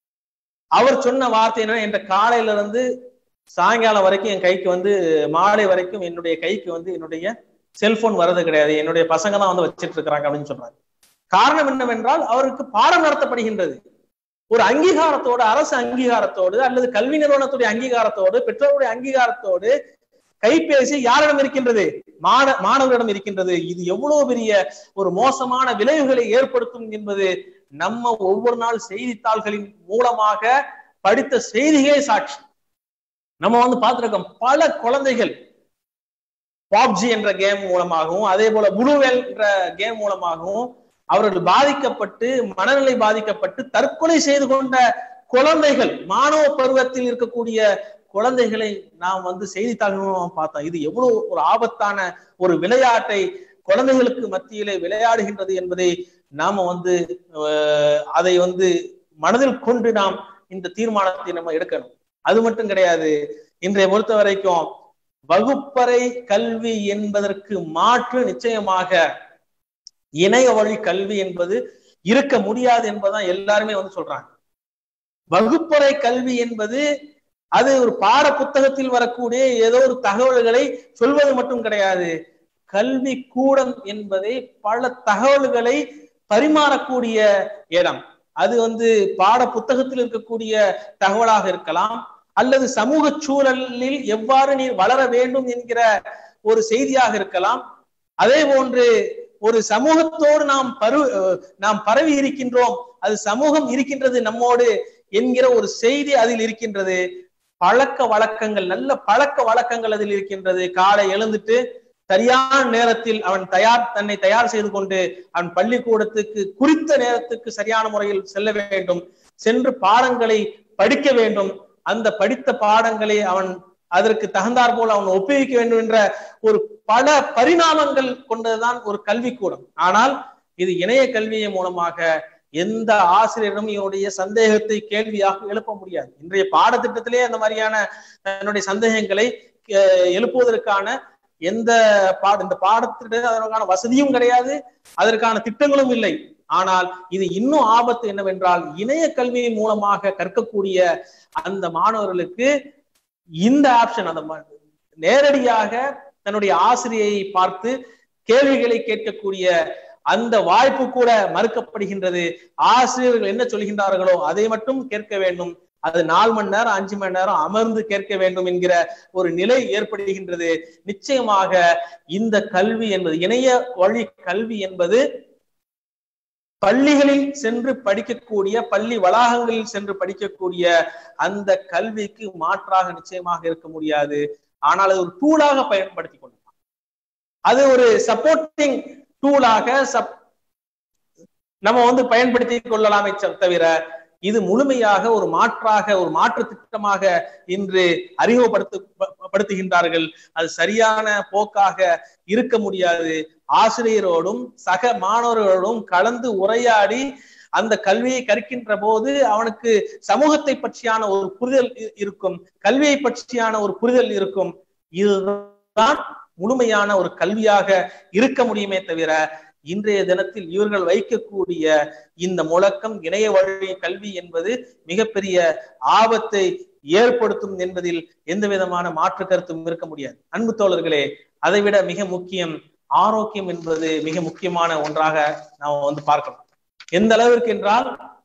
அவர் சொன்ன வார்த்தை என்ன என்ற காலையில இருந்து சாயங்காலம் வரைக்கும் என் கைக்கு வந்து மாலை வரைக்கும் என்னுடைய கைக்கு வந்து என்னுடைய செல்போன் வர்றது கிடையாது என்னுடைய பசங்க தான் வந்து வச்சிட்டு இருக்கிறாங்க அப்படின்னு சொல்றாங்க காரணம் என்னவென்றால் அவருக்கு பாடம் நடத்தப்படுகின்றது ஒரு அங்கீகாரத்தோடு அரசு அங்கீகாரத்தோடு அல்லது கல்வி நிறுவனத்துடைய அங்கீகாரத்தோடு பெற்றோருடைய அங்கீகாரத்தோடு கைபேசி யாரிடம் இருக்கின்றது மாண மாணவரிடம் இருக்கின்றது இது எவ்வளவு பெரிய ஒரு மோசமான விளைவுகளை ஏற்படுத்தும் என்பது நம்ம ஒவ்வொரு நாள் செய்தித்தாள்களின் மூலமாக படித்த செய்திகளே சாட்சி நம்ம வந்து பார்த்திருக்கோம் பல குழந்தைகள் பாப்ஜி என்ற கேம் மூலமாகவும் அதே போல புளுவெல் என்ற கேம் மூலமாகவும் அவர்கள் பாதிக்கப்பட்டு மனநிலை பாதிக்கப்பட்டு தற்கொலை செய்து கொண்ட குழந்தைகள் மாணவ பருவத்தில் இருக்கக்கூடிய குழந்தைகளை நாம் வந்து செய்தித்தாள்களும் பார்த்தோம் இது எவ்வளவு ஒரு ஆபத்தான ஒரு விளையாட்டை குழந்தைகளுக்கு மத்தியிலே விளையாடுகின்றது என்பதை நாம வந்து அதை வந்து மனதில் கொண்டு நாம் இந்த தீர்மானத்தை நம்ம எடுக்கணும் அது மட்டும் கிடையாது இன்றைய பொறுத்த வரைக்கும் வகுப்பறை கல்வி என்பதற்கு மாற்று நிச்சயமாக இணைய வழி கல்வி என்பது இருக்க முடியாது என்பதுதான் எல்லாருமே வந்து சொல்றாங்க வகுப்பறை கல்வி என்பது அது ஒரு பாட புத்தகத்தில் வரக்கூடிய ஏதோ ஒரு தகவல்களை சொல்வது மட்டும் கிடையாது கல்வி கூடம் என்பதை பல தகவல்களை பரிமாறக்கூடிய இடம் அது வந்து பாட புத்தகத்தில் இருக்கக்கூடிய தகவலாக இருக்கலாம் அல்லது சமூக சூழலில் எவ்வாறு நீ வளர வேண்டும் என்கிற ஒரு செய்தியாக இருக்கலாம் அதே போன்று ஒரு சமூகத்தோடு நாம் பரு நாம் பரவி இருக்கின்றோம் அது சமூகம் இருக்கின்றது நம்மோடு என்கிற ஒரு செய்தி அதில் இருக்கின்றது பழக்க வழக்கங்கள் நல்ல பழக்க வழக்கங்கள் அதில் இருக்கின்றது காலை எழுந்துட்டு சரியான நேரத்தில் அவன் தயார் தன்னை தயார் செய்து கொண்டு அவன் பள்ளிக்கூடத்துக்கு குறித்த நேரத்துக்கு சரியான முறையில் செல்ல வேண்டும் சென்று பாடங்களை படிக்க வேண்டும் அந்த படித்த பாடங்களை அவன் அதற்கு தகுந்தாற் போல அவன் ஒப்புவிக்க வேண்டும் என்ற ஒரு பல பரிணாமங்கள் கொண்டதுதான் ஒரு கல்விக்கூடம் ஆனால் இது இணைய கல்வியின் மூலமாக எந்த ஆசிரியரும் இவனுடைய சந்தேகத்தை கேள்வியாக எழுப்ப முடியாது இன்றைய பாடத்திட்டத்திலே அந்த மாதிரியான தன்னுடைய சந்தேகங்களை எழுப்புவதற்கான எந்த பாட இந்த பாடத்திட்ட அதற்கான வசதியும் கிடையாது அதற்கான திட்டங்களும் இல்லை ஆனால் இது இன்னும் ஆபத்து என்னவென்றால் இணைய கல்வியின் மூலமாக கற்கக்கூடிய அந்த மாணவர்களுக்கு இந்த ஆப்ஷன் அந்த நேரடியாக தன்னுடைய ஆசிரியை பார்த்து கேள்விகளை கேட்கக்கூடிய அந்த வாய்ப்பு கூட மறுக்கப்படுகின்றது ஆசிரியர்கள் என்ன சொல்கின்றார்களோ அதை மட்டும் கேட்க வேண்டும் அது நாலு மணி நேரம் அஞ்சு மணி நேரம் அமர்ந்து கேட்க வேண்டும் என்கிற ஒரு நிலை ஏற்படுகின்றது நிச்சயமாக இந்த கல்வி என்பது இணைய வழி கல்வி என்பது பள்ளிகளில் சென்று படிக்கக்கூடிய பள்ளி வளாகங்களில் சென்று படிக்கக்கூடிய அந்த கல்விக்கு மாற்றாக நிச்சயமாக இருக்க முடியாது ஆனால் அது ஒரு டூலாக பயன்படுத்தி கொள்ளலாம் அது ஒரு சப்போர்ட்டிங் டூலாக சப் நம்ம வந்து பயன்படுத்தி கொள்ளலாமே தவிர இது முழுமையாக ஒரு மாற்றாக ஒரு மாற்று திட்டமாக இன்று அறிமுகப்படுத்த படுத்துகின்றார்கள் அது சரியான போக்காக இருக்க முடியாது ஆசிரியரோடும் சக மாணவர்களோடும் கலந்து உரையாடி அந்த கல்வியை கற்கின்ற போது அவனுக்கு சமூகத்தை பற்றியான ஒரு புரிதல் இருக்கும் கல்வியை பற்றியான ஒரு புரிதல் இருக்கும் இதுதான் முழுமையான ஒரு கல்வியாக இருக்க முடியுமே தவிர இன்றைய தினத்தில் இவர்கள் வைக்கக்கூடிய இந்த முழக்கம் இணைய வழி கல்வி என்பது மிகப்பெரிய ஆபத்தை ஏற்படுத்தும் என்பதில் எந்த விதமான மாற்று கருத்தும் இருக்க முடியாது அன்பு தோழர்களே அதைவிட மிக முக்கியம் ஆரோக்கியம் என்பது மிக முக்கியமான ஒன்றாக நாம் வந்து பார்க்கணும் எந்த அளவிற்கு என்றால்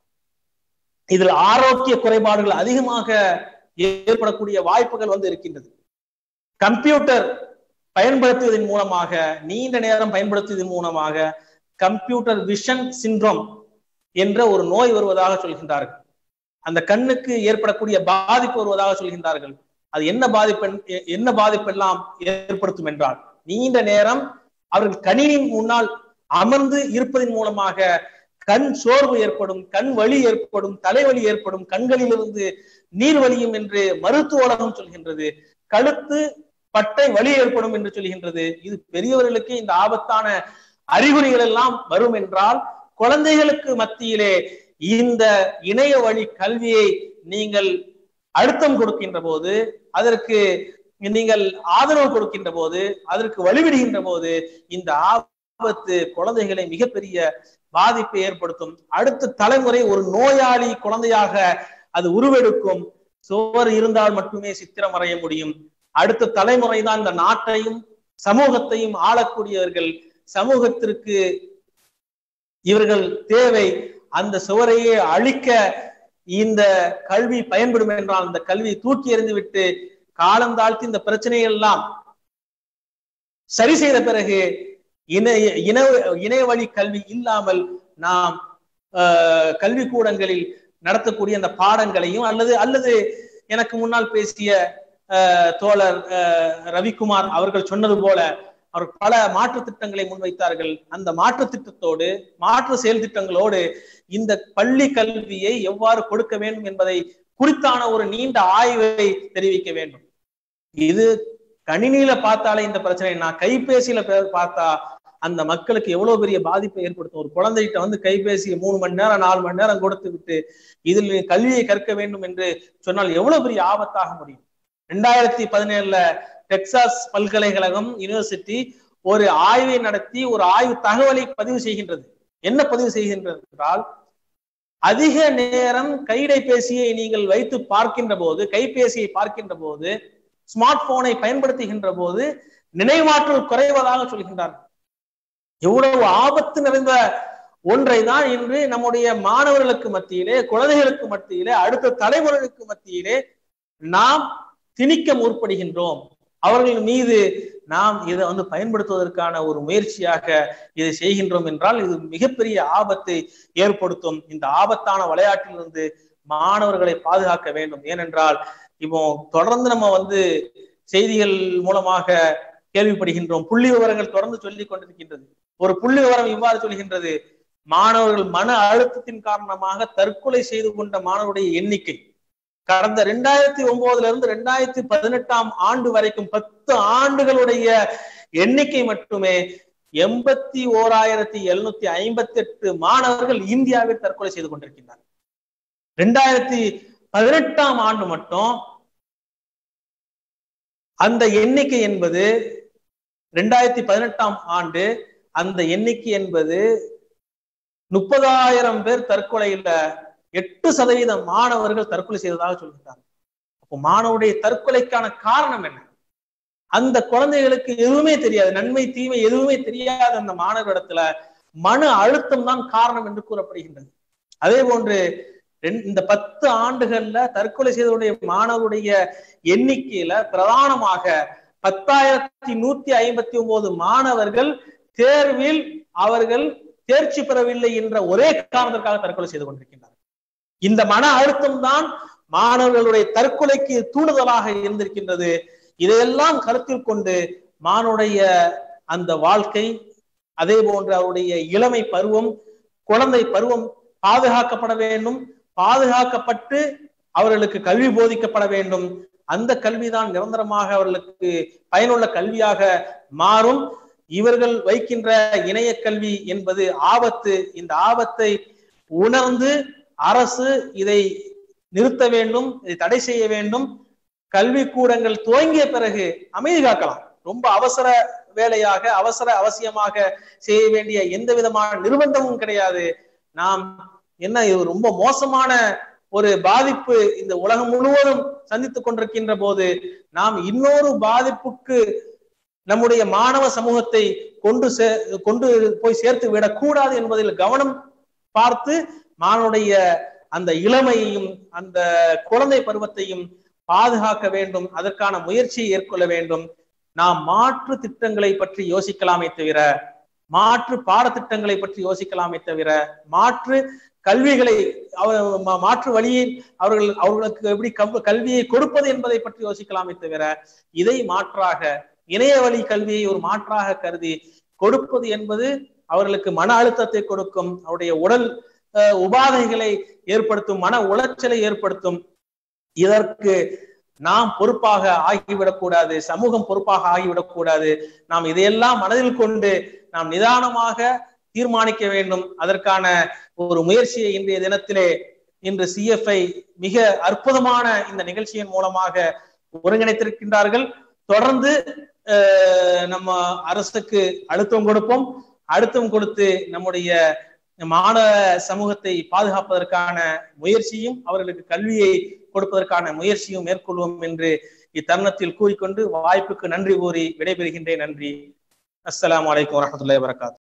இதில் ஆரோக்கிய குறைபாடுகள் அதிகமாக ஏற்படக்கூடிய வாய்ப்புகள் வந்து இருக்கின்றது கம்ப்யூட்டர் பயன்படுத்துவதன் மூலமாக நீண்ட நேரம் பயன்படுத்துவதன் மூலமாக கம்ப்யூட்டர் விஷன் சிண்ட்ரோம் என்ற ஒரு நோய் வருவதாக சொல்கின்றார்கள் அந்த கண்ணுக்கு ஏற்படக்கூடிய பாதிப்பு வருவதாக சொல்கின்றார்கள் அது என்ன பாதிப்பு என்ன பாதிப்பெல்லாம் ஏற்படுத்தும் என்றால் நீண்ட நேரம் அவர்கள் கணினியின் முன்னால் அமர்ந்து இருப்பதன் மூலமாக கண் சோர்வு ஏற்படும் கண் வலி ஏற்படும் தலைவலி ஏற்படும் கண்களிலிருந்து நீர் வலியும் என்று மருத்துவ உலகம் சொல்கின்றது கழுத்து பட்டை வலி ஏற்படும் என்று சொல்கின்றது இது பெரியவர்களுக்கு இந்த ஆபத்தான அறிகுறிகள் எல்லாம் வரும் என்றால் குழந்தைகளுக்கு மத்தியிலே இந்த இணைய வழி கல்வியை நீங்கள் அழுத்தம் கொடுக்கின்ற போது அதற்கு நீங்கள் ஆதரவு கொடுக்கின்ற போது அதற்கு வழிவிடுகின்ற போது இந்த ஆபத்து குழந்தைகளை மிகப்பெரிய பாதிப்பை ஏற்படுத்தும் அடுத்த தலைமுறை ஒரு நோயாளி குழந்தையாக அது உருவெடுக்கும் சுவர் இருந்தால் மட்டுமே சித்திரம் வரைய முடியும் அடுத்த தலைமுறை தான் இந்த நாட்டையும் சமூகத்தையும் ஆளக்கூடியவர்கள் சமூகத்திற்கு இவர்கள் தேவை அந்த சுவரையே அழிக்க இந்த கல்வி பயன்படும் என்றால் அந்த கல்வி தூக்கி எறிந்துவிட்டு காலம் தாழ்த்தி இந்த பிரச்சனைகள் எல்லாம் சரி செய்த பிறகு இணைய இன இணைய வழி கல்வி இல்லாமல் நாம் கல்வி கூடங்களில் நடத்தக்கூடிய அந்த பாடங்களையும் அல்லது அல்லது எனக்கு முன்னால் பேசிய தோழர் ரவிக்குமார் அவர்கள் சொன்னது போல அவர் பல மாற்று திட்டங்களை முன்வைத்தார்கள் அந்த மாற்று திட்டத்தோடு மாற்று செயல் திட்டங்களோடு இந்த பள்ளி கல்வியை எவ்வாறு கொடுக்க வேண்டும் என்பதை குறித்தான ஒரு நீண்ட ஆய்வை தெரிவிக்க வேண்டும் இது கணினியில பார்த்தாலே இந்த பிரச்சனை நான் கைபேசியில பார்த்தா அந்த மக்களுக்கு எவ்வளவு பெரிய பாதிப்பை ஏற்படுத்தும் ஒரு குழந்தைகிட்ட வந்து கைபேசி மூணு மணி நேரம் நாலு மணி நேரம் கொடுத்து விட்டு இதில் கல்வியை கற்க வேண்டும் என்று சொன்னால் எவ்வளவு பெரிய ஆபத்தாக முடியும் ரெண்டாயிரத்தி பதினேழுல டெக்சாஸ் பல்கலைக்கழகம் யூனிவர்சிட்டி ஒரு ஆய்வை நடத்தி ஒரு ஆய்வு தகவலை பதிவு செய்கின்றது என்ன பதிவு செய்கின்றது என்றால் அதிக நேரம் கைடைபேசியை நீங்கள் வைத்து பார்க்கின்ற போது கைபேசியை பார்க்கின்ற போது ஸ்மார்ட் போனை பயன்படுத்துகின்ற போது நினைவாற்றல் குறைவதாக சொல்கின்றார்கள் எவ்வளவு ஆபத்து நிறைந்த ஒன்றை தான் இன்று நம்முடைய மாணவர்களுக்கு மத்தியிலே குழந்தைகளுக்கு மத்தியிலே அடுத்த தலைமுறைகளுக்கு மத்தியிலே நாம் திணிக்க முற்படுகின்றோம் அவர்கள் மீது நாம் இதை வந்து பயன்படுத்துவதற்கான ஒரு முயற்சியாக இதை செய்கின்றோம் என்றால் இது மிகப்பெரிய ஆபத்தை ஏற்படுத்தும் இந்த ஆபத்தான விளையாட்டிலிருந்து மாணவர்களை பாதுகாக்க வேண்டும் ஏனென்றால் இப்போ தொடர்ந்து நம்ம வந்து செய்திகள் மூலமாக கேள்விப்படுகின்றோம் புள்ளி விவரங்கள் தொடர்ந்து சொல்லிக் கொண்டிருக்கின்றது ஒரு புள்ளி விவரம் இவ்வாறு சொல்கின்றது மாணவர்கள் மன அழுத்தத்தின் காரணமாக தற்கொலை செய்து கொண்ட மாணவருடைய எண்ணிக்கை கடந்த ரெண்டாயிரத்தி ஒன்பதுல இருந்து ரெண்டாயிரத்தி பதினெட்டாம் ஆண்டு வரைக்கும் பத்து ஆண்டுகளுடைய எண்ணிக்கை மட்டுமே எண்பத்தி ஓராயிரத்தி எழுநூத்தி ஐம்பத்தி எட்டு மாணவர்கள் இந்தியாவில் தற்கொலை செய்து கொண்டிருக்கின்றனர் ரெண்டாயிரத்தி பதினெட்டாம் ஆண்டு மட்டும் அந்த எண்ணிக்கை என்பது ரெண்டாயிரத்தி பதினெட்டாம் ஆண்டு அந்த எண்ணிக்கை என்பது முப்பதாயிரம் பேர் தற்கொலையில எட்டு சதவீதம் மாணவர்கள் தற்கொலை செய்ததாக சொல்கிறாங்க அப்போ மாணவருடைய தற்கொலைக்கான காரணம் என்ன அந்த குழந்தைகளுக்கு எதுவுமே தெரியாது நன்மை தீமை எதுவுமே தெரியாத அந்த மாணவரிடத்துல மன அழுத்தம் தான் காரணம் என்று கூறப்படுகின்றது அதே போன்று இந்த பத்து ஆண்டுகள்ல தற்கொலை செய்தவருடைய மாணவருடைய எண்ணிக்கையில பிரதானமாக பத்தாயிரத்தி நூத்தி ஐம்பத்தி ஒன்பது மாணவர்கள் தேர்வில் அவர்கள் தேர்ச்சி பெறவில்லை என்ற ஒரே காரணத்திற்காக தற்கொலை செய்து கொண்டிருக்கின்றனர் இந்த மன அழுத்தம் தான் மாணவர்களுடைய தற்கொலைக்கு தூண்டுதலாக இருந்திருக்கின்றது இதையெல்லாம் கருத்தில் கொண்டு மானுடைய அந்த வாழ்க்கை அதே போன்று அவருடைய இளமை பருவம் குழந்தை பருவம் பாதுகாக்கப்பட வேண்டும் பாதுகாக்கப்பட்டு அவர்களுக்கு கல்வி போதிக்கப்பட வேண்டும் அந்த கல்விதான் நிரந்தரமாக அவர்களுக்கு பயனுள்ள கல்வியாக மாறும் இவர்கள் வைக்கின்ற இணைய கல்வி என்பது ஆபத்து இந்த ஆபத்தை உணர்ந்து அரசு இதை நிறுத்த வேண்டும் இதை தடை செய்ய வேண்டும் கல்வி கூடங்கள் துவங்கிய பிறகு அமைதி காக்கலாம் ரொம்ப அவசர வேலையாக அவசர அவசியமாக செய்ய வேண்டிய எந்த விதமான நிர்பந்தமும் கிடையாது நாம் என்ன இது ரொம்ப மோசமான ஒரு பாதிப்பு இந்த உலகம் முழுவதும் சந்தித்துக் கொண்டிருக்கின்ற போது நாம் இன்னொரு பாதிப்புக்கு நம்முடைய மாணவ சமூகத்தை கொண்டு சே கொண்டு போய் சேர்த்து விடக்கூடாது என்பதில் கவனம் பார்த்து மானுடைய அந்த இளமையையும் அந்த குழந்தை பருவத்தையும் பாதுகாக்க வேண்டும் அதற்கான முயற்சியை ஏற்கொள்ள வேண்டும் நாம் மாற்று திட்டங்களை பற்றி யோசிக்கலாமே தவிர மாற்று பாடத்திட்டங்களை பற்றி யோசிக்கலாமே தவிர மாற்று கல்விகளை மாற்று வழியில் அவர்கள் அவர்களுக்கு எப்படி கல்வியை கொடுப்பது என்பதை பற்றி யோசிக்கலாமே தவிர இதை மாற்றாக இணைய வழி கல்வியை ஒரு மாற்றாக கருதி கொடுப்பது என்பது அவர்களுக்கு மன அழுத்தத்தை கொடுக்கும் அவருடைய உடல் உபாதைகளை ஏற்படுத்தும் மன உளைச்சலை ஏற்படுத்தும் இதற்கு நாம் பொறுப்பாக ஆகிவிடக்கூடாது சமூகம் பொறுப்பாக ஆகிவிடக்கூடாது நாம் இதையெல்லாம் மனதில் கொண்டு நாம் நிதானமாக தீர்மானிக்க வேண்டும் அதற்கான ஒரு முயற்சியை இன்றைய தினத்திலே இன்று சிஎஃப்ஐ மிக அற்புதமான இந்த நிகழ்ச்சியின் மூலமாக ஒருங்கிணைத்திருக்கின்றார்கள் தொடர்ந்து நம்ம அரசுக்கு அழுத்தம் கொடுப்போம் அழுத்தம் கொடுத்து நம்முடைய மாணவ சமூகத்தை பாதுகாப்பதற்கான முயற்சியும் அவர்களுக்கு கல்வியை கொடுப்பதற்கான முயற்சியும் மேற்கொள்வோம் என்று இத்தருணத்தில் கூறிக்கொண்டு வாய்ப்புக்கு நன்றி கூறி விடைபெறுகின்றேன் நன்றி அஸ்லாம் வலைக்கம் வரமத்துல வரகாத்து